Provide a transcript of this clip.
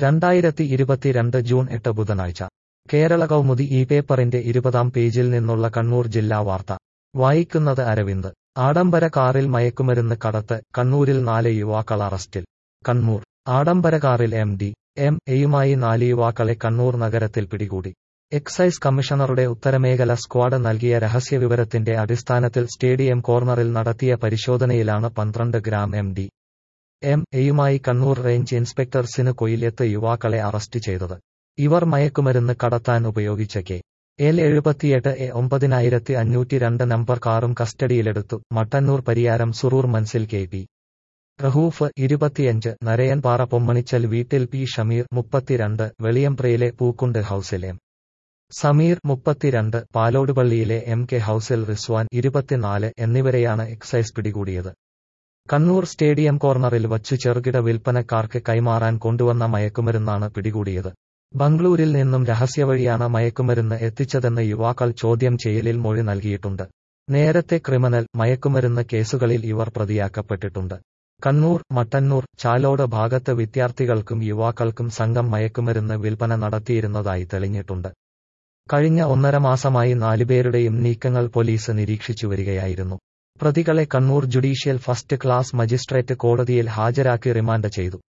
രണ്ടായിരത്തി ഇരുപത്തിരണ്ട് ജൂൺ എട്ട് ബുധനാഴ്ച കേരള കൗമുദി ഈ പേപ്പറിന്റെ ഇരുപതാം പേജിൽ നിന്നുള്ള കണ്ണൂർ ജില്ലാ വാർത്ത വായിക്കുന്നത് അരവിന്ദ് ആഡംബര കാറിൽ മയക്കുമരുന്ന് കടത്ത് കണ്ണൂരിൽ നാല് യുവാക്കൾ അറസ്റ്റിൽ കണ്ണൂർ ആഡംബര കാറിൽ എം ഡി എം എയുമായി നാല് യുവാക്കളെ കണ്ണൂർ നഗരത്തിൽ പിടികൂടി എക്സൈസ് കമ്മീഷണറുടെ ഉത്തരമേഖല സ്ക്വാഡ് നൽകിയ രഹസ്യവിവരത്തിന്റെ അടിസ്ഥാനത്തിൽ സ്റ്റേഡിയം കോർണറിൽ നടത്തിയ പരിശോധനയിലാണ് പന്ത്രണ്ട് ഗ്രാം എം ഡി എം എയുമായി കണ്ണൂർ റേഞ്ച് ഇൻസ്പെക്ടർ സിന് കൊയിലെത്ത് യുവാക്കളെ അറസ്റ്റ് ചെയ്തത് ഇവർ മയക്കുമരുന്ന് കടത്താൻ ഉപയോഗിച്ച കെ എൽ എഴുപത്തിയെട്ട് എ ഒമ്പതിനായിരത്തി അഞ്ഞൂറ്റി രണ്ട് നമ്പർ കാറും കസ്റ്റഡിയിലെടുത്തു മട്ടന്നൂർ പരിയാരം സുറൂർ മൻസിൽ കെ പി റഹൂഫ് ഇരുപത്തിയഞ്ച് നരയൻപാറ പൊമ്മണിച്ചൽ വീട്ടിൽ പി ഷമീർ മുപ്പത്തിരണ്ട് വെളിയംപ്രയിലെ പൂക്കുണ്ട് ഹൌസിൽ എം സമീർ മുപ്പത്തിരണ്ട് പാലോടുപള്ളിയിലെ എം കെ ഹൌസിൽ റിസ്വാൻ ഇരുപത്തിനാല് എന്നിവരെയാണ് എക്സൈസ് പിടികൂടിയത് കണ്ണൂർ സ്റ്റേഡിയം കോർണറിൽ വച്ചു ചെറുകിട വിൽപ്പനക്കാർക്ക് കൈമാറാൻ കൊണ്ടുവന്ന മയക്കുമരുന്നാണ് പിടികൂടിയത് ബംഗളൂരിൽ നിന്നും രഹസ്യവഴിയാണ് മയക്കുമരുന്ന് എത്തിച്ചതെന്ന് യുവാക്കൾ ചോദ്യം ചെയ്യലിൽ മൊഴി നൽകിയിട്ടുണ്ട് നേരത്തെ ക്രിമിനൽ മയക്കുമരുന്ന് കേസുകളിൽ ഇവർ പ്രതിയാക്കപ്പെട്ടിട്ടുണ്ട് കണ്ണൂർ മട്ടന്നൂർ ചാലോട് ഭാഗത്ത് വിദ്യാർത്ഥികൾക്കും യുവാക്കൾക്കും സംഘം മയക്കുമരുന്ന് വിൽപ്പന നടത്തിയിരുന്നതായി തെളിഞ്ഞിട്ടുണ്ട് കഴിഞ്ഞ ഒന്നര മാസമായി നാലുപേരുടെയും നീക്കങ്ങൾ പോലീസ് നിരീക്ഷിച്ചു വരികയായിരുന്നു പ്രതികളെ Kannur judicial first class magistrate കോടതിയിൽ ഹാജരാക്കി റിമാൻഡ് ചെയ്തു